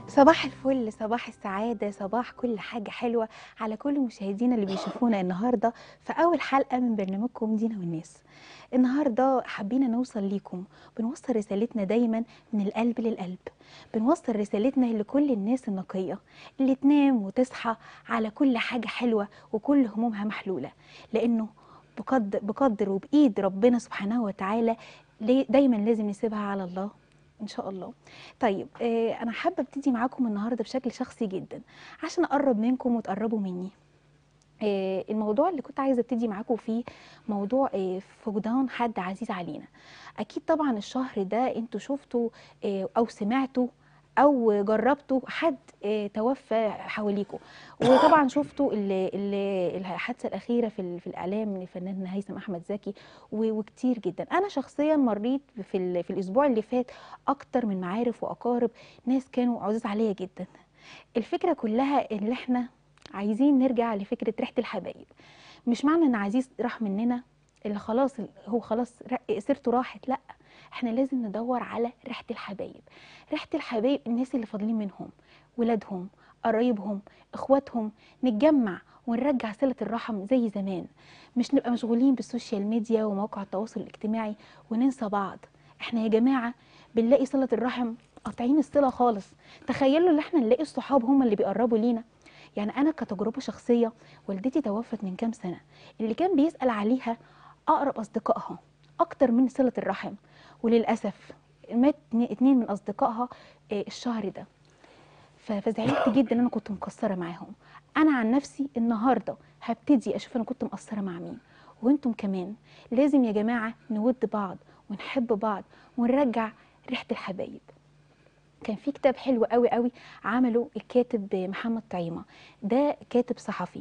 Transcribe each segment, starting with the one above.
صباح الفل صباح السعادة صباح كل حاجة حلوة على كل مشاهدينا اللي بيشوفونا النهاردة في أول حلقة من برنامجكم دينا والناس النهاردة حبينا نوصل ليكم بنوصل رسالتنا دايما من القلب للقلب بنوصل رسالتنا لكل الناس النقية اللي تنام وتصحى على كل حاجة حلوة وكل همومها محلولة لأنه بقدر, بقدر وبإيد ربنا سبحانه وتعالى ليه- دايما لازم نسيبها على الله ان شاء الله طيب آه انا حابه ابتدي معاكم النهارده بشكل شخصي جدا عشان اقرب منكم وتقربوا مني آه الموضوع اللي كنت عايزه ابتدي معاكم فيه موضوع آه فقدان حد عزيز علينا اكيد طبعا الشهر ده انتوا شفتوا آه او سمعتوا او جربتوا حد آه توفى حواليكم وطبعا شفتوا ال- ال- الحادثه الاخيره في ال- في الاعلام من الفنان هيثم احمد زكي و- وكتير جدا انا شخصيا مريت في ال- في الاسبوع اللي فات اكتر من معارف واقارب ناس كانوا عزاز عليا جدا الفكره كلها اللي احنا عايزين نرجع لفكره ريحه الحبايب مش معنى ان عزيز راح مننا اللي خلاص هو خلاص ر- سيرته راحت لا احنا لازم ندور على ريحه الحبايب ريحه الحبايب الناس اللي فاضلين منهم ولادهم قرايبهم اخواتهم نتجمع ونرجع صله الرحم زي زمان مش نبقى مشغولين بالسوشيال ميديا ومواقع التواصل الاجتماعي وننسى بعض احنا يا جماعه بنلاقي صله الرحم قاطعين الصله خالص تخيلوا ان احنا نلاقي الصحاب هم اللي بيقربوا لينا يعني انا كتجربه شخصيه والدتي توفت من كام سنه اللي كان بيسال عليها اقرب اصدقائها اكتر من صله الرحم وللاسف مات اتنين- اتنين من اصدقائها آه، الشهر ده ف- فزعلت جدا ان انا كنت مقصره معاهم انا عن نفسي النهارده هبتدي اشوف انا كنت مقصره مع مين وانتم كمان لازم يا جماعه نود بعض ونحب بعض ونرجع ريحه الحبايب كان في كتاب حلو قوي قوي عمله الكاتب محمد طعيمه ده كاتب صحفي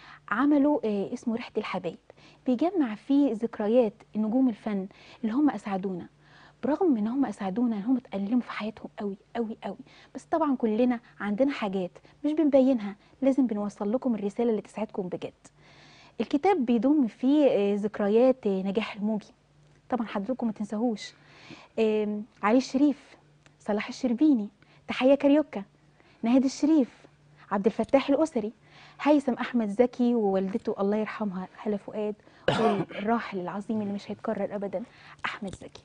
عمله آه، اسمه ريحه الحبايب بيجمع فيه ذكريات نجوم الفن اللي هم اسعدونا برغم ان هم اسعدونا ان هم اتألموا في حياتهم قوي قوي قوي بس طبعا كلنا عندنا حاجات مش بنبينها لازم بنوصل لكم الرساله اللي تسعدكم بجد الكتاب بيضم فيه آه، ذكريات آه، نجاح الموجي طبعا حضراتكم ما تنساهوش آم، علي الشريف صلاح الشربيني تحية كاريوكا ناهد الشريف عبد الفتاح الأسري هيثم أحمد زكي ووالدته الله يرحمها هلا فؤاد والراحل العظيم اللي مش هيتكرر أبدا أحمد زكي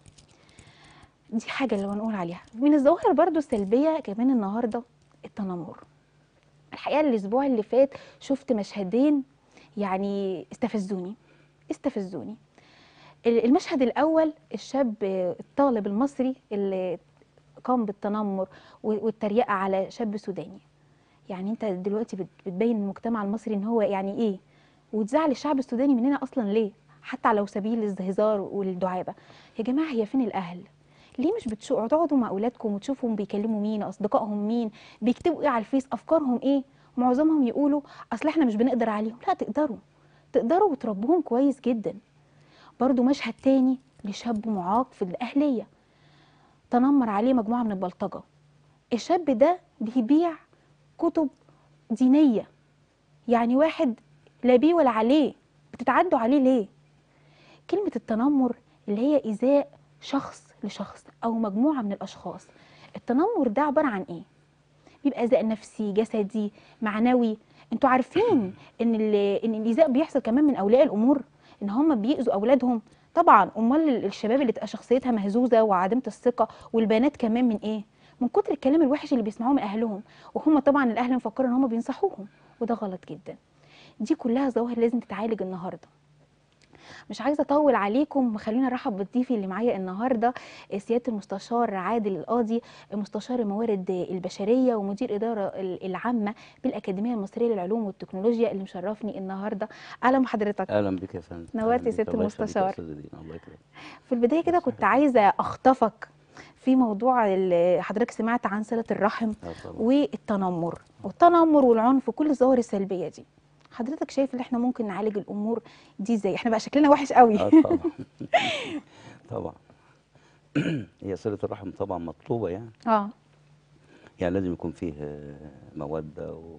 دي حاجة اللي هنقول عليها من الظواهر برضو السلبية كمان النهاردة التنمر الحقيقة الأسبوع اللي فات شفت مشهدين يعني استفزوني استفزوني المشهد الأول الشاب الطالب المصري اللي قام بالتنمر و- والتريقة على شاب سوداني يعني انت دلوقتي بت- بتبين المجتمع المصري ان هو يعني ايه وتزعل الشعب السوداني مننا اصلا ليه حتى على سبيل الهزار والدعابة يا جماعة هي فين الأهل ليه مش بتشوفوا تقعدوا مع اولادكم وتشوفوا بيكلموا مين اصدقائهم مين بيكتبوا ايه على الفيس افكارهم ايه معظمهم يقولوا اصل احنا مش بنقدر عليهم لا تقدروا تقدروا وتربوهم كويس جدا برضو مشهد تاني لشاب معاق في الأهلية تنمر عليه مجموعة من البلطجة الشاب ده بيبيع كتب دينية يعني واحد لا بيه ولا عليه بتتعدوا عليه ليه كلمة التنمر اللي هي إيذاء شخص لشخص أو مجموعة من الأشخاص التنمر ده عبارة عن إيه؟ بيبقى إيذاء نفسي جسدي معنوي انتوا عارفين ان ال- ان الايذاء بيحصل كمان من اولياء الامور ان هم بيأذوا اولادهم طبعا امال ال- الشباب اللي تبقى شخصيتها مهزوزه وعديمه الثقه والبنات كمان من ايه من كتر الكلام الوحش اللي بيسمعوه من اهلهم وهم طبعا الاهل مفكرين ان هم بينصحوهم وده غلط جدا دي كلها ظواهر لازم تتعالج النهارده مش عايزه اطول عليكم خلينا ارحب بالضيف اللي معايا النهارده سياده المستشار عادل القاضي مستشار الموارد البشريه ومدير اداره ال- العامه بالاكاديميه المصريه للعلوم والتكنولوجيا اللي مشرفني النهارده اهلا بحضرتك اهلا بك يا فندم نورت أهلاً يا بك. ست الله يخليك يا المستشار. أستاذة دينا، الله يكرمك في البدايه كده كنت عايزه اخطفك في موضوع ال- حضرتك سمعت عن صله الرحم آه طبعا والتنمر والتنمر والعنف وكل الظواهر السلبيه دي حضرتك شايف ان احنا ممكن نعالج الامور دي ازاي احنا بقى شكلنا وحش قوي اه طبعا طبعا هي صلة الرحم طبعا مطلوبة يعني اه يعني لازم يكون فيه آه، مودة و...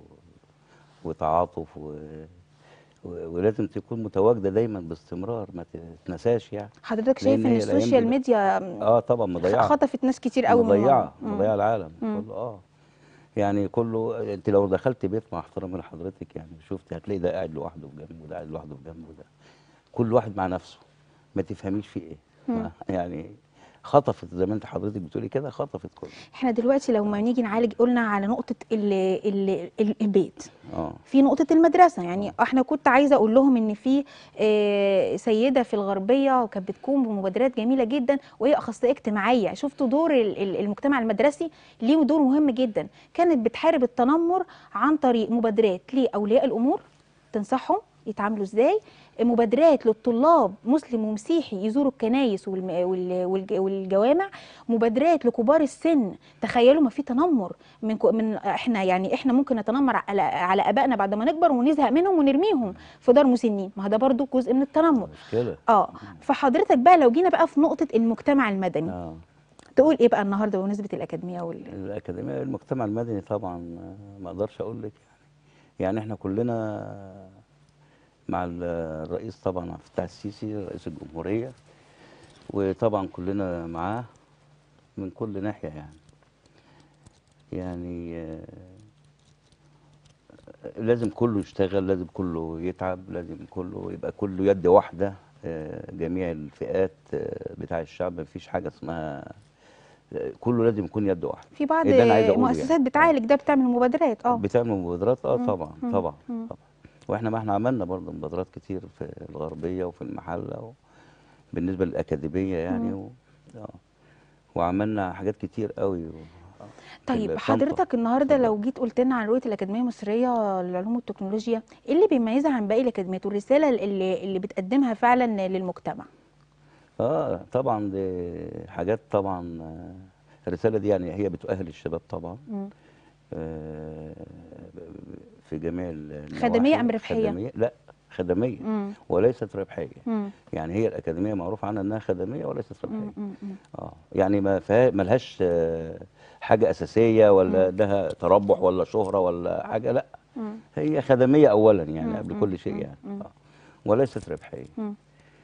وتعاطف و... و... ولازم تكون متواجدة دايما باستمرار ما تتنساش يعني حضرتك شايف لأن ان هي الأيام السوشيال دي- ميديا اه طبعا مضيعة خطفت ناس كتير قوي من مضيعة الموضوع. مم. مضيعة العالم مم. كله اه يعني كله انت لو دخلت بيت مع احترامي لحضرتك يعني شفت هتلاقي ده قاعد لوحده في جنبه وده قاعد لوحده في جنبه ده كل واحد مع نفسه ما تفهميش فيه ايه ما يعني خطفت زي ما انت حضرتك بتقولي كده خطفت كله احنا دلوقتي لو ما نيجي نعالج قلنا على نقطه ال ال ال البيت اه في نقطة المدرسة يعني احنا كنت عايزة اقول لهم ان في آه، سيدة في الغربية وكانت بتقوم بمبادرات جميلة جدا وهي اخصائية اجتماعية شفتوا دور ال- ال- المجتمع المدرسي ليه دور مهم جدا كانت بتحارب التنمر عن طريق مبادرات لاولياء الامور تنصحهم يتعاملوا ازاي مبادرات للطلاب مسلم ومسيحي يزوروا الكنايس والم- وال- والج- والجوامع مبادرات لكبار السن تخيلوا ما في تنمر من كو- من احنا يعني احنا ممكن نتنمر على على ابائنا بعد ما نكبر ونزهق منهم ونرميهم في دار مسنين ما هو ده برضو جزء من التنمر مشكله اه فحضرتك بقى لو جينا بقى في نقطه المجتمع المدني اه تقول ايه بقى النهارده بمناسبه الاكاديميه وال... الأكاديمية المجتمع المدني طبعا آه، ما أقدرش أقول لك يعني يعني إحنا كلنا مع ال- الرئيس طبعا عبد الفتاح السيسي رئيس الجمهورية وطبعا كلنا معاه من كل ناحية يعني يعني آه، لازم كله يشتغل لازم كله يتعب لازم كله يبقى كله يد واحدة آه، جميع الفئات آه، بتاع الشعب مفيش حاجة اسمها آه، كله لازم يكون يد واحدة في بعض إيه ده أنا عايز أقوله مؤسسات يعني. بتعالج ده بتعمل مبادرات اه بتعمل مبادرات اه مم. طبعا مم. طبعا مم. طبعا واحنا ما احنا عملنا برضه مبادرات كتير في الغربيه وفي المحله و... بالنسبه للاكاديميه يعني مم. و... آه. وعملنا حاجات كتير قوي و... آه. في طيب الطنطا. حضرتك النهارده اتفضل. لو جيت قلت لنا عن رؤيه الاكاديميه المصريه للعلوم والتكنولوجيا ايه اللي بيميزها عن باقي الاكاديميات والرساله اللي اللي بتقدمها فعلا للمجتمع اه طبعا دي حاجات طبعا آه، الرساله دي يعني هي بتؤهل الشباب طبعا مم. آه، في جميع ال- خدمية النواحي. أم ربحية؟ خدميه لا خدميه مم. وليست ربحيه مم. يعني هي الاكاديميه معروف عنها انها خدميه وليست ربحيه مم. مم. مم. اه يعني ما فيها ملهاش آه، حاجه اساسيه ولا لها تربح ولا شهره ولا حاجه لا مم. هي خدميه اولا يعني مم. قبل مم. كل شيء مم. يعني مم. آه. وليست ربحيه مم.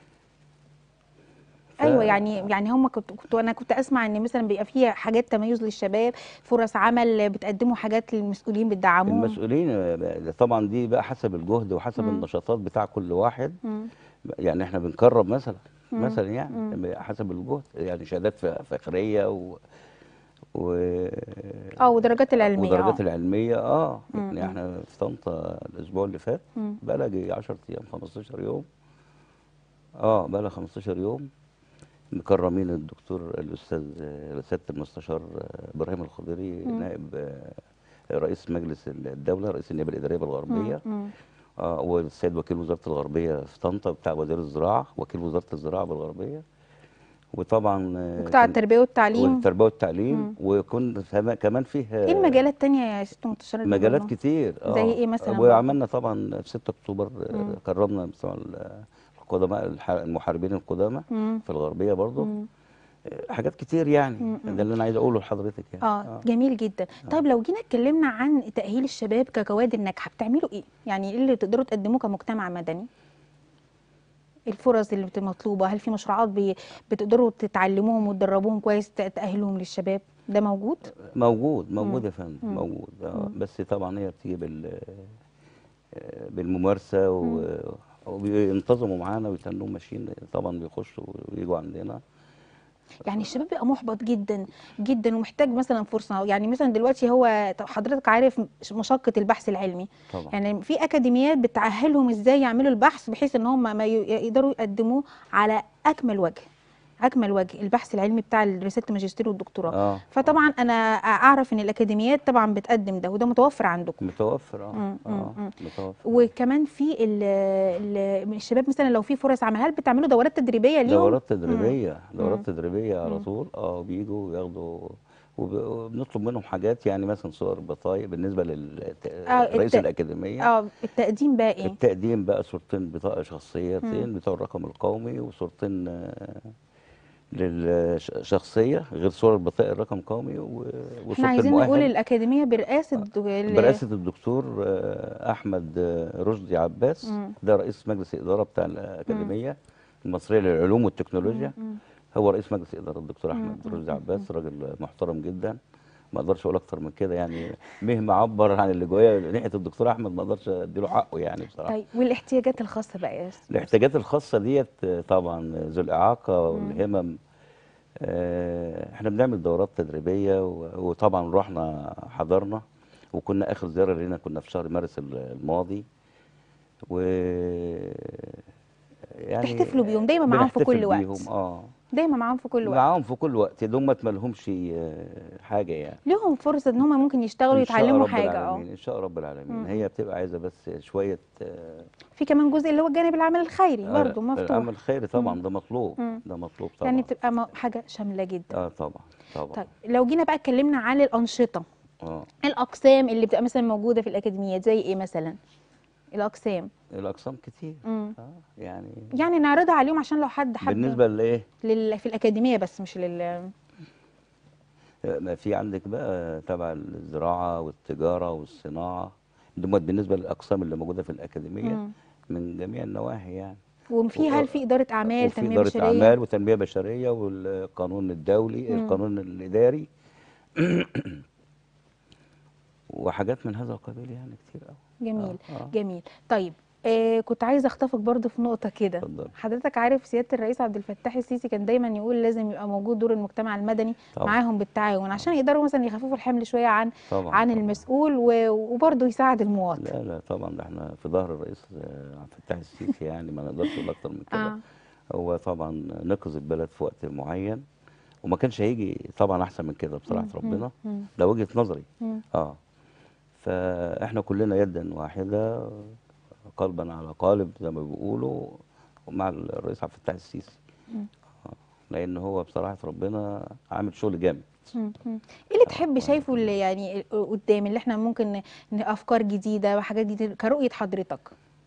ف- ايوه يعني يعني هم كنت كنت انا كنت اسمع ان مثلا بيبقى فيها حاجات تميز للشباب فرص عمل بتقدموا حاجات للمسؤولين بتدعموهم المسؤولين آه، طبعا دي بقى حسب الجهد وحسب مم. النشاطات بتاع كل واحد مم. يعني احنا بنكرم مثلا مم. مثلا يعني مم. حسب الجهد يعني شهادات ف- فخريه و و اه ودرجات العلميه ودرجات اه العلميه اه مم. يعني احنا في طنطا الاسبوع اللي فات مم. بقى لها 10 ايام 15 يوم اه بقى لها 15 يوم مكرمين الدكتور الاستاذ آه، سياده المستشار آه، ابراهيم الخضيري مم. نائب آه، رئيس مجلس الدوله رئيس النيابه الاداريه بالغربيه مم. مم. اه والسيد وكيل وزاره الغربيه في طنطا بتاع وزير الزراعه وكيل وزاره الزراعه بالغربيه وطبعا آه، وقطاع كان- التربيه والتعليم والتربيه والتعليم مم. وكنا كمان- كمان فيه ايه المجالات التانية يا ست مستشار اللي مجالات بيقولوا؟ كتير اه زي إيه مثلاً برضه؟ وعملنا طبعا في 6 اكتوبر آه، مم. كرمنا بتوع ال- القدماء الح- المحاربين القدامى مم. في الغربيه برضه مم. آه، حاجات كتير يعني مم. ده اللي انا عايز اقوله لحضرتك يعني اه جميل جدا طيب لو جينا اتكلمنا عن تأهيل الشباب ككوادر ناجحة بتعملوا ايه يعني ايه اللي تقدروا تقدموه كمجتمع مدني الفرص اللي بتبقى مطلوبة هل في مشروعات بي... بتقدروا تتعلموهم وتدربوهم كويس ت- تأهلهم للشباب ده موجود موجود موجود مم. يا فندم مم. موجود آه مم. بس طبعا هي بتيجي بال آه، بالممارسه و... وبينتظموا معانا ويتنوا ماشيين طبعا بيخشوا ويجوا عندنا يعني الشباب بيبقى محبط جدا جدا ومحتاج مثلا فرصة يعني مثلا دلوقتي هو حضرتك عارف مشقة البحث العلمي طبعا يعني في اكاديميات بتأهلهم ازاي يعملوا البحث بحيث ان هم ما ي- يقدروا يقدموه على اكمل وجه اكمل وجه البحث العلمي بتاع رساله الماجستير والدكتوراه اه فطبعا انا اعرف ان الاكاديميات طبعا بتقدم ده وده متوفر عندكم متوفر اه مم، مم، اه مم. متوفر وكمان في ال- ال- الشباب مثلا لو في فرص عمل هل بتعملوا دورات تدريبيه ليهم دورات تدريبيه مم. دورات تدريبيه على مم. طول اه بيجوا وياخدوا وب- وبنطلب منهم حاجات يعني مثلا صور بطايق بالنسبه لرئيس الت- الاكاديميه اه التقديم بقى ايه التقديم بقى صورتين بطاقه شخصيتين مم. بتوع الرقم القومي وصورتين آه، للشخصيه غير صور البطاقه الرقم القومي و- احنا وصوره عايزين نقول المؤهل الاكاديميه برئاسه د- ال- برئاسه الدكتور آه، احمد آه، رشدي عباس مم. ده رئيس مجلس الاداره بتاع الاكاديميه المصريه للعلوم والتكنولوجيا مم. هو رئيس مجلس الاداره الدكتور احمد مم. رشدي عباس راجل محترم جدا ما اقدرش اقول اكتر من كده يعني مهما عبر عن اللي جوايا ناحيه الدكتور احمد ما اقدرش اديله حقه يعني بصراحه طيب والاحتياجات الخاصه بقى يا أستاذ؟ الاحتياجات الخاصة ديت آه، طبعا ذو الإعاقة والهمم آه، احنا بنعمل دورات تدريبية و- وطبعا رحنا حضرنا وكنا آخر زيارة لينا كنا في شهر مارس ال- الماضي و يعني تحتفلوا بيهم دايما معاهم في كل بنحتفل وقت. بيهم اه دايما معاهم في كل وقت معاهم في كل وقت يا دوب ما تملهمش آه، حاجة يعني ليهم فرصه ان هم ممكن يشتغلوا إن شاء يتعلموا رب حاجه اه العالمين إن شاء رب العالمين هي بتبقى عايزة بس شوية آه، في كمان جزء اللي هو الجانب العمل الخيري برضه آه، مفتوح العمل الخيري طبعا ده مطلوب مم. ده مطلوب طبعا يعني بتبقى م- حاجه شامله جدا اه طبعا طبعا طيب لو جينا بقى اتكلمنا عن الانشطه اه الاقسام اللي بتبقى مثلا موجوده في الاكاديميات زي ايه مثلا الاقسام الاقسام كتير امم اه يعني يعني نعرضها عليهم عشان لو حد حب بالنسبه لايه لل... في الاكاديميه بس مش لل ما في عندك بقى تبع الزراعه والتجاره والصناعه دول بالنسبه للاقسام اللي موجوده في الاكاديميه مم. من جميع النواحي يعني وفي هل في اداره اعمال وفي تنميه اداره بشريه اعمال وتنميه بشريه والقانون الدولي مم. القانون الاداري وحاجات من هذا القبيل يعني كتير قوي جميل آه، آه. جميل طيب آه كنت عايزه اخطفك برضو في نقطه كده اتفضل. حضرتك عارف سياده الرئيس عبد الفتاح السيسي كان دايما يقول لازم يبقى موجود دور المجتمع المدني طبعا. معاهم بالتعاون عشان يقدروا مثلا يخففوا الحمل شويه عن طبعا عن طبعاً. المسؤول و- وبرضه يساعد المواطن لا لا طبعا ده احنا في ظهر الرئيس آه، عبد الفتاح السيسي يعني ما نقدرش نقول اكتر من كده آه. هو طبعا نقذ البلد في وقت معين وما كانش هيجي طبعا احسن من كده بصراحه مم، ربنا مم، ده وجهه نظري مم. اه فاحنا كلنا يدا واحده قلبا على قالب زي ما بيقولوا مع الرئيس عبد الفتاح السيسي مم. آه. لان هو بصراحه ربنا عامل شغل جامد مم. مم. ايه اللي تحب شايفه اللي يعني قدام اللي احنا ممكن ن- ن- افكار جديده وحاجات جديده كرؤيه حضرتك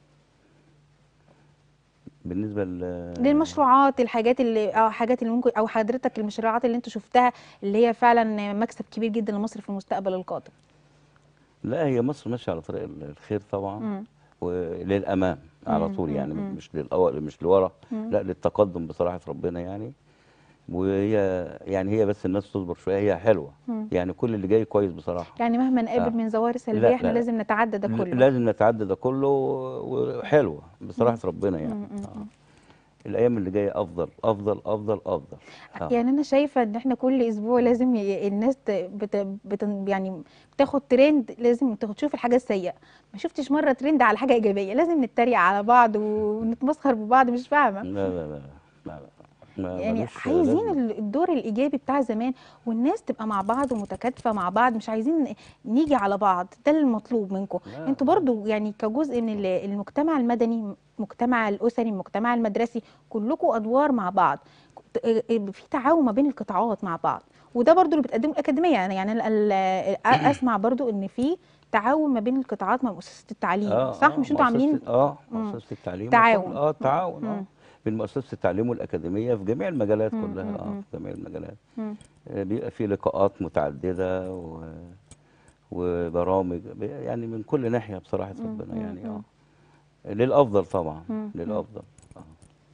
بالنسبه ل للمشروعات الحاجات اللي او حاجات اللي ممكن او حضرتك المشروعات اللي انت شفتها اللي هي فعلا مكسب كبير جدا لمصر في المستقبل القادم لا هي مصر ماشيه على طريق الخير طبعا مم. وللامام على مم، طول مم، يعني مم. مش للاول مش لورا مم. لا للتقدم بصراحه ربنا يعني وهي يعني هي بس الناس تصبر شويه هي حلوه مم. يعني كل اللي جاي كويس بصراحه يعني مهما نقابل آه. من ظواهر سلبيه لا، احنا لا. لازم نتعدى ده ل- كله لازم نتعدى ده كله وحلوه بصراحه ربنا يعني مم، مم، آه. الايام اللي جايه افضل افضل افضل افضل آه. يعني انا شايفه ان احنا كل اسبوع لازم ي- الناس ت- بت بت يعني بتاخد ترند لازم تاخد تشوف الحاجه السيئه ما شفتش مره ترند على حاجه ايجابيه لازم نتريق على بعض ونتمسخر ببعض مش فاهمه لا لا لا لا لا ما- يعني ملوش عايزين لازمة. ال- الدور الايجابي بتاع زمان والناس تبقى مع بعض ومتكاتفه مع بعض مش عايزين ن- نيجي على بعض ده المطلوب منكم لا. انتوا برضو يعني كجزء من ال- المجتمع المدني المجتمع الاسري المجتمع المدرسي كلكم ادوار مع بعض كت- اه- اه في تعاون ما بين القطاعات مع بعض وده برضو اللي بتقدمه الاكاديميه يعني يعني ال- ال- اسمع برضو ان في تعاون ما بين القطاعات مع مؤسسه التعليم اه صح آه، مش انتوا مؤسسة- عاملين اه مم. مؤسسه التعليم تعاون. وكل- اه تعاون اه مم. بين مؤسسه التعليم والاكاديميه في جميع المجالات مم، كلها مم، اه مم. في جميع المجالات مم. آه، بيبقى في لقاءات متعدده و... وبرامج ب- يعني من كل ناحيه بصراحه مم، ربنا مم، يعني مم. اه للافضل طبعا مم، مم. للافضل آه.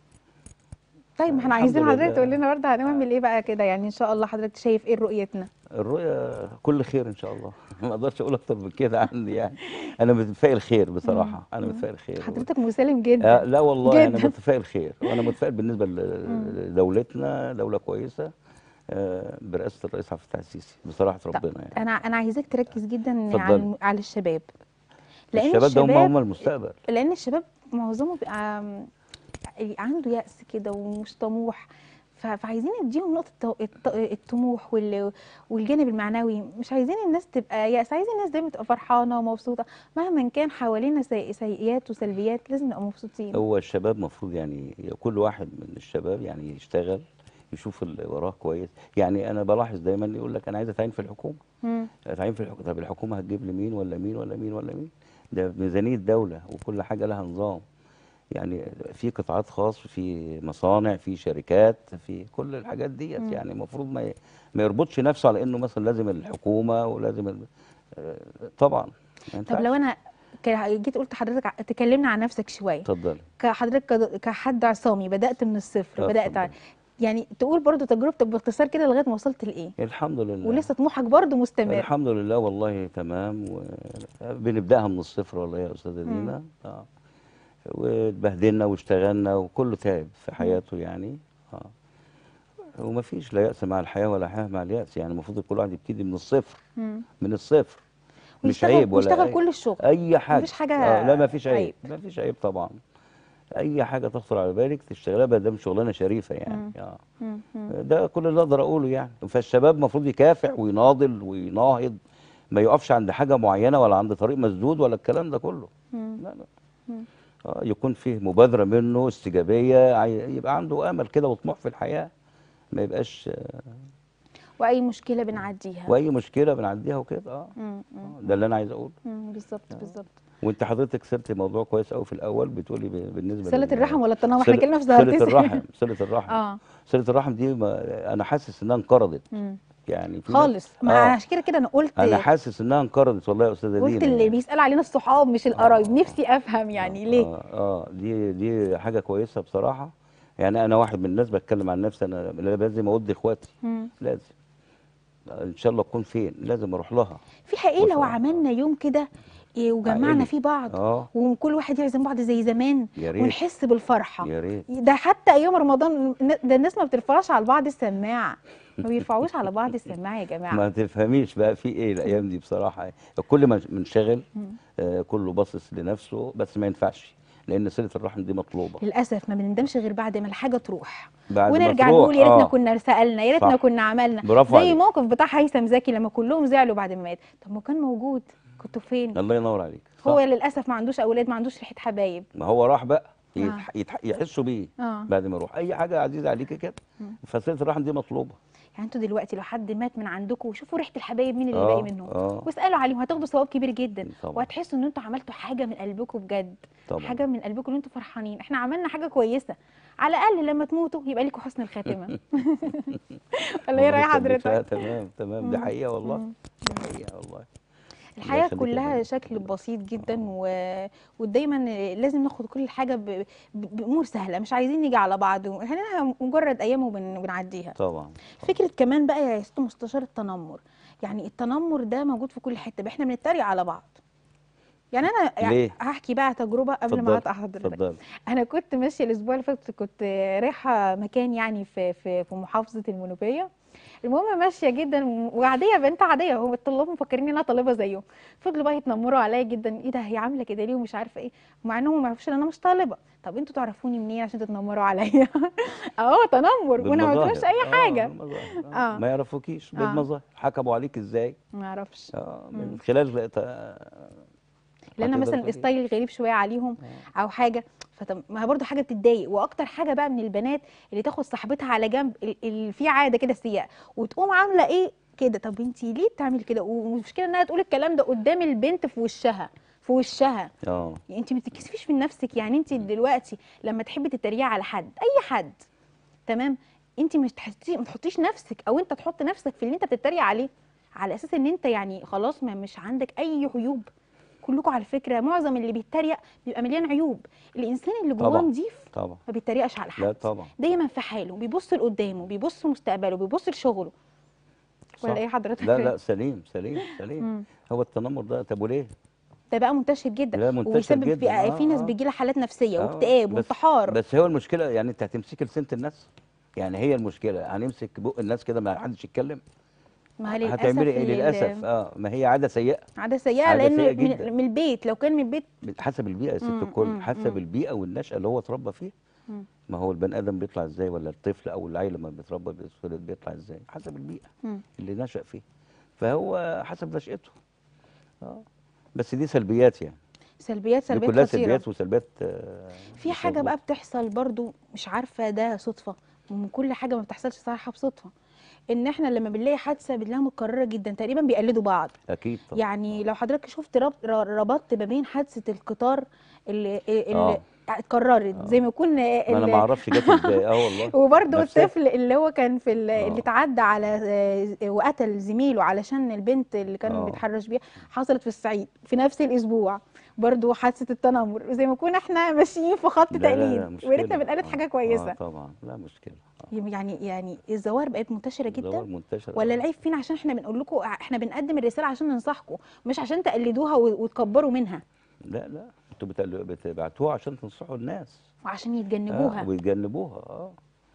طيب ما احنا الحمد عايزين حضرتك لله. تقول لنا برضه هنعمل ايه بقى كده يعني ان شاء الله حضرتك شايف ايه رؤيتنا الرؤيا كل خير ان شاء الله ما اقدرش اقول اكتر من كده عندي يعني انا متفائل خير بصراحه انا متفائل خير حضرتك مسالم آه جدا لا والله انا جداً. متفائل خير وانا متفائل بالنسبه ل- لدولتنا دوله كويسه آه، برئاسه الرئيس عبد الفتاح السيسي بصراحه طب ربنا يعني انا انا عايزاك تركز جدا اتفضلي. على على الشباب لان الشباب ده هم الشباب هم المستقبل لان الشباب معظمه بيبقى عنده يأس كده ومش طموح ف- فعايزين نديهم نقطة الط- الط- الطموح وال- والجانب المعنوي مش عايزين الناس تبقى يأس عايزين الناس دايما تبقى فرحانة ومبسوطة مهما كان حوالينا سي- سيئات وسلبيات لازم نبقى مبسوطين هو الشباب مفروض يعني كل واحد من الشباب يعني يشتغل يشوف اللي وراه كويس يعني انا بلاحظ دايما يقول لك انا عايز اتعين في الحكومه مم. اتعين في الحكومه طب الحكومه هتجيب لي مين ولا مين ولا مين ولا مين ده ميزانيه دوله وكل حاجه لها نظام يعني في قطاعات خاص في مصانع في شركات في كل الحاجات ديت مم. يعني المفروض ما ي- ما يربطش نفسه على انه مثلا لازم الحكومه ولازم ال- آه، طبعا ما طب لو ينفعش. انا ك- جيت قلت حضرتك ع- تكلمنا عن نفسك شوية اتفضلي كحضرتك كد- كحد عصامي بدأت من الصفر آه، بدأت اتفضل. ع- يعني تقول برضو تجربتك باختصار كده لغايه ما وصلت لايه الحمد لله ولسه طموحك برضو مستمر الحمد لله والله تمام وبنبداها من الصفر والله يا استاذه مم. دينا اه واتبهدلنا واشتغلنا وكله تعب في حياته يعني اه وما فيش لا يأس مع الحياة ولا حياة مع اليأس يعني المفروض كل واحد يبتدي من الصفر مم. من الصفر مش ويشتغل- عيب ولا ويشتغل أي- كل الشغل اي حاجه مفيش حاجة آه لا ما فيش عيب عيب. ما فيش عيب طبعا اي حاجه تخطر على بالك تشتغلها ما دام شغلانه شريفه يعني مم. آه. مم. مم. ده كل اللي اقدر اقوله يعني فالشباب المفروض يكافح ويناضل ويناهض ما يقفش عند حاجه معينه ولا عند طريق مسدود ولا الكلام ده كله مم. لا لا مم. آه يكون فيه مبادره منه استجابيه عاي- يبقى عنده امل كده وطموح في الحياه ما يبقاش آه، واي مشكله بنعديها واي مشكله بنعديها وكده اه مم. مم. آه، ده اللي انا عايز اقوله مم. بالظبط بالظبط وانت حضرتك سرت موضوع كويس قوي في الاول بتقولي ب- بالنسبه صله لل- الرحم ولا التناول احنا صلة- اتكلمنا في صلة زهرتين الرحم صلة الرحم اه صلة الرحم دي ما انا حاسس انها انقرضت مم. يعني في ناس- خالص ما آه. عشان كده كده انا قلت انا حاسس انها انقرضت والله يا استاذه قلت دينا اللي يعني. بيسال علينا الصحاب مش القرايب آه. نفسي افهم يعني آه ليه اه, آه دي دي حاجه كويسه بصراحه يعني انا واحد من الناس بتكلم عن نفسي انا لازم اودي اخواتي مم. لازم ان شاء الله اكون فين لازم اروح لها في حقيقة لو بصراحة. عملنا يوم كده إيه، وجمعنا عائلي. فيه بعض اه وكل واحد يعزم بعض زي زمان يا ريت ونحس بالفرحة يا ريت ده حتى ايام رمضان ده الناس ما بترفعش على بعض السماعة ما بيرفعوش على بعض السماعة يا جماعة ما تفهميش بقى في ايه الايام دي بصراحه الكل من- منشغل مم. آه كله باصص لنفسه بس ما ينفعش لان صله الرحم دي مطلوبه للأسف ما بنندمش غير بعد ما الحاجة تروح بعد ما ونرجع تروح، نقول يا ريتنا آه. كنا سألنا يا ريتنا صح. كنا عملنا برافو زي عليك. موقف بتاع هيثم زكي لما كلهم زعلوا بعد ما مات طب ما كان موجود كنتوا فين الله ينور عليك صح. هو للأسف ما عندوش أولاد ما عندوش ريحة حبايب ما هو راح بقى آه. يتح... يتح... يحسوا بيه اه بعد ما يروح اي حاجه عزيزه عليكي كده مم. فصله الرحم دي مطلوبه يعني انتوا دلوقتي لو حد مات من عندكم وشوفوا ريحه الحبايب مين اللي آه، باقي منهم آه. واسالوا عليهم هتاخدوا ثواب كبير جدا طبعا وهتحسوا ان انتوا عملتوا حاجه من قلبكم بجد طبعا حاجه من قلبكم ان انتوا فرحانين احنا عملنا حاجه كويسه على الاقل لما تموتوا يبقى لكم حسن الخاتمه ولا ايه راي الله يخليك. لا، حضرتك تمام تمام ده مم. حقيقه والله مم. ده حقيقه والله الحياه يخليك يا كلها فندم. شكل بسيط جدا و... ودايما لازم ناخد كل حاجه ب... ب... بامور سهله مش عايزين نيجي على بعض احنا مجرد ايام وبن... وبنعديها طبعا فكره كمان بقى يا ست مستشار التنمر يعني التنمر ده موجود في كل حته احنا بنتريق على بعض يعني انا يعني ليه؟ هحكي بقى تجربه قبل ما اتفضل اقطع حضرتك اتفضل انا كنت ماشيه الاسبوع اللي فات كنت رايحه مكان يعني في في في محافظه المنوفيه المهم ماشيه جدا وعاديه بنت عاديه هم الطلاب مفكرين ان انا طالبه زيهم فضلوا بقى يتنمروا عليا جدا ايه ده هي عامله كده ليه ومش عارفه ايه مع انهم ما يعرفوش ان انا مش طالبه طب انتوا تعرفوني منين عشان تتنمروا عليا اهو تنمر وانا ما بالمظاهر. قلتلهاش اي آه، حاجه بالمظاهر. آه. آه. ما يعرفوكيش آه. بالمظاهر حكموا عليك ازاي ما اعرفش اه من مم. خلال ت- لان أنا هتقدر مثلا تقولي. ستايلي غريب شويه عليهم آه. او حاجه فطب ما هي برضه حاجه بتضايق واكتر حاجه بقى من البنات اللي تاخد صاحبتها على جنب ال- ال- في عاده كده سيئه وتقوم عامله ايه كده طب انت ليه بتعملي كده والمشكله انها تقول الكلام ده قدام البنت في وشها في وشها اه يعني انت ما بتتكسفيش من نفسك يعني انت دلوقتي لما تحبي تتريقي على حد اي حد تمام انت مش تحطي ما تحطيش نفسك او انت تحط نفسك في اللي انت بتتريق عليه على اساس ان انت يعني خلاص ما مش عندك اي عيوب كلكم على فكره معظم اللي بيتريق بيبقى مليان عيوب الانسان اللي جواه طبعا. نضيف طبعا ما بيتريقش على لا حد طبعا دايما في حاله بيبص لقدامه بيبص لمستقبله بيبص لشغله ولا صح. ايه حضرتك لا لا سليم سليم سليم مم. هو التنمر ده طب وليه؟ ده بقى منتشر جدا لا منتشر وبيسبب في, جدا آه، في ناس آه. بيجي لها حالات نفسيه آه، واكتئاب بس- وانتحار بس هو المشكله يعني انت هتمسكي لسنه الناس يعني هي المشكله هنمسك بق الناس كده ما حدش يتكلم ما هي للاسف هتعملي ايه ال- للاسف اه ما هي عاده سيئه عاده سيئه عادة لان سيئة من, جدا. من البيت لو كان من البيت حسب البيئه يا ست مم، الكل مم، حسب مم. البيئه والنشأة اللي هو اتربى فيها مم. ما هو البني ادم بيطلع ازاي ولا الطفل او العيل لما بيتربى بيتولد بيطلع ازاي حسب البيئه مم. اللي نشأ فيه فهو حسب نشأته اه بس دي سلبيات يعني سلبيات دي سلبيات كلها خطيره سلبيات وسلبيات آه، في مش حاجه موجودة. بقى بتحصل برضو مش عارفه ده صدفه ومن كل حاجه ما بتحصلش صراحه بصدفه ان احنا لما بنلاقي حادثه بنلاقيها متكرره جدا تقريبا بيقلدوا بعض اكيد طبعا يعني لو حضرتك شفت رب- ر- ربطت ما بين حادثه القطار اللي اللي اه اتكررت آه. زي ما يكون ما انا ال- ما اعرفش جت ازاي اه والله وبرضه نفسها. الطفل اللي هو كان في ال- اللي آه. اتعدى على آه، وقتل زميله علشان البنت اللي كان آه. بيتحرش بيها حصلت في الصعيد في نفس الاسبوع برضه حادثه التنمر زي ما كنا احنا ماشيين في خط لا لا لا تقليد مشكلة. ويا ريتنا بنقلد آه، حاجه كويسه اه طبعا لا مشكله آه. يعني يعني الزوار بقت منتشره الزوار جدا منتشر ولا آه. العيب فينا عشان احنا بنقول لكم احنا بنقدم الرساله عشان ننصحكم مش عشان تقلدوها و- وتكبروا منها لا لا انتوا بتقل- بتبعتوها عشان تنصحوا الناس وعشان يتجنبوها آه ويتجنبوها اه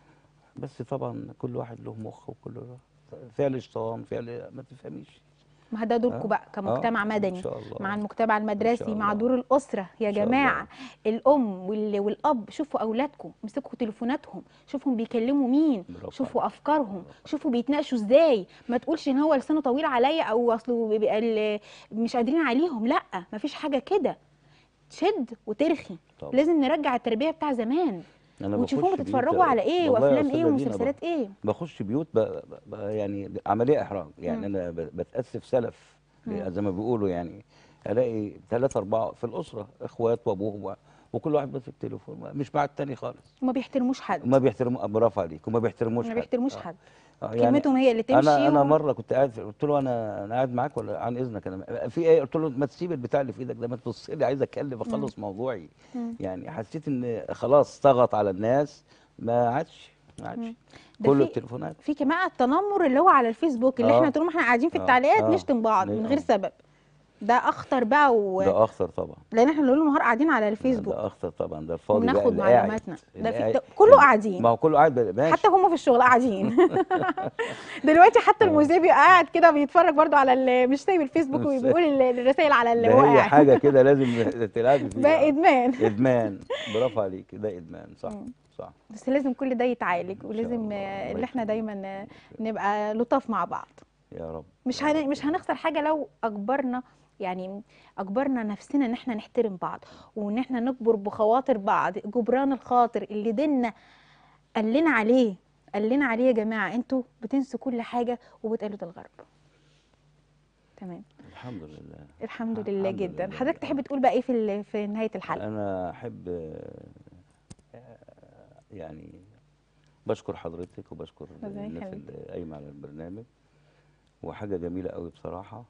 بس طبعا كل واحد له مخ وكل فعل شيطان فعل ما تفهميش ما ده دوركم آه. بقى كمجتمع آه، مدني ان شاء الله مع المجتمع المدرسي شاء مع الله. دور الأسرة يا إن شاء جماعة الأم وال- والأب شوفوا أولادكم امسكوا تليفوناتهم شوفوا بيكلموا مين برافو شوفوا عليك. أفكارهم برافو. شوفوا بيتناقشوا إزاي ما تقولش إن هو لسانه طويل عليا أو أصله بيبقى ال- مش قادرين عليهم لا مفيش حاجة كده تشد وترخي طبعا. لازم نرجع التربية بتاع زمان انا وتشوفوهم بخش بتتفرجوا بيوت- على إيه والله يا وأفلام إيه أستاذة دينا ومسلسلات إيه بخش بيوت ب... ب... ب... يعني عمليه احراج يعني انا ب... بتاسف سلف مم. زي ما بيقولوا يعني الاقي ثلاثة أربعة في الأسرة إخوات وأبوهم و... وكل واحد ماسك تليفون مش مع التاني خالص وما بيحترموش حد وما بيحترموا برافو عليك وما بيحترموش ما حد. بيحترموش آه. حد آه، كلمتهم هي اللي تمشي انا انا و- مره كنت قاعد في- قلت له انا انا قاعد معاك ولا عن اذنك انا في ايه قلت له ما تسيب البتاع اللي في ايدك ده ما تبص لي عايز اتكلم اخلص موضوعي مم. يعني حسيت ان خلاص ضغط على الناس ما عادش ما عادش مم. ده كله في- التليفونات في كمان التنمر اللي هو على الفيسبوك اللي آه. احنا طول ما احنا قاعدين في آه. التعليقات آه. نشتم بعض ليه؟ من غير آه. سبب ده اخطر بقى و... ده اخطر طبعا لان احنا طول النهار قاعدين على الفيسبوك ده اخطر طبعا ده الفاضي بقى وناخد اللي قاعد معلوماتنا ده اللي في قاعد- ده كله قاعدين ما هو كله قاعد بقى- ماشي حتى هم في الشغل قاعدين دلوقتي حتى آه. المذيع بيبقى قاعد كده بيتفرج برضو على ال- مش سايب الفيسبوك مش وبيقول ال- الرسائل على اللي ده هو هي قاعد حاجه كده لازم تلعبي فيها بقى ادمان ادمان برافو عليك ده ادمان صح مم. صح بس لازم كل ده يتعالج إن شاء ولازم الله. آه، الله اللي احنا يخليك. دايما آه، نبقى لطاف مع بعض يا رب مش يا هن... رب. مش هنخسر حاجه لو اجبرنا يعني اجبرنا نفسنا ان احنا نحترم بعض وان احنا نكبر بخواطر بعض جبران الخاطر اللي ديننا قال لنا عليه قال لنا عليه يا جماعه انتوا بتنسوا كل حاجه وبتقلدوا الغرب تمام الحمد لله الحمد لله الحمد جدا لله. حضرتك تحب تقول بقى ايه في ال... في نهايه الحلقه انا احب آه، يعني بشكر حضرتك وبشكر ربنا الناس يخليك. اللي قايمه على البرنامج وحاجه جميله قوي بصراحه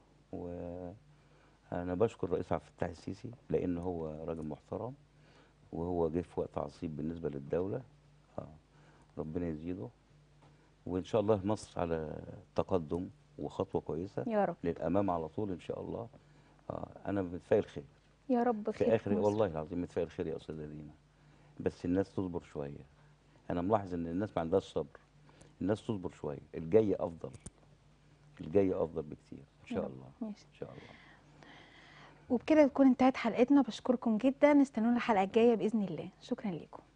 وانا بشكر الرئيس عبد الفتاح السيسي لان هو راجل محترم وهو جه في وقت عصيب بالنسبه للدوله آه، ربنا يزيده وان شاء الله مصر على تقدم وخطوه كويسه يا رب للامام على طول ان شاء الله آه، انا متفائل خير يا رب خير في اخر مصر. والله العظيم متفائل خير يا استاذه دينا بس الناس تصبر شويه انا ملاحظ ان الناس ما عندهاش صبر الناس تصبر شويه الجاي افضل الجاي افضل بكتير ان شاء يا رب. الله ماشي ان شاء الله وبكده تكون انتهت حلقتنا بشكركم جدا استنونا الحلقه الجايه باذن الله شكرا لكم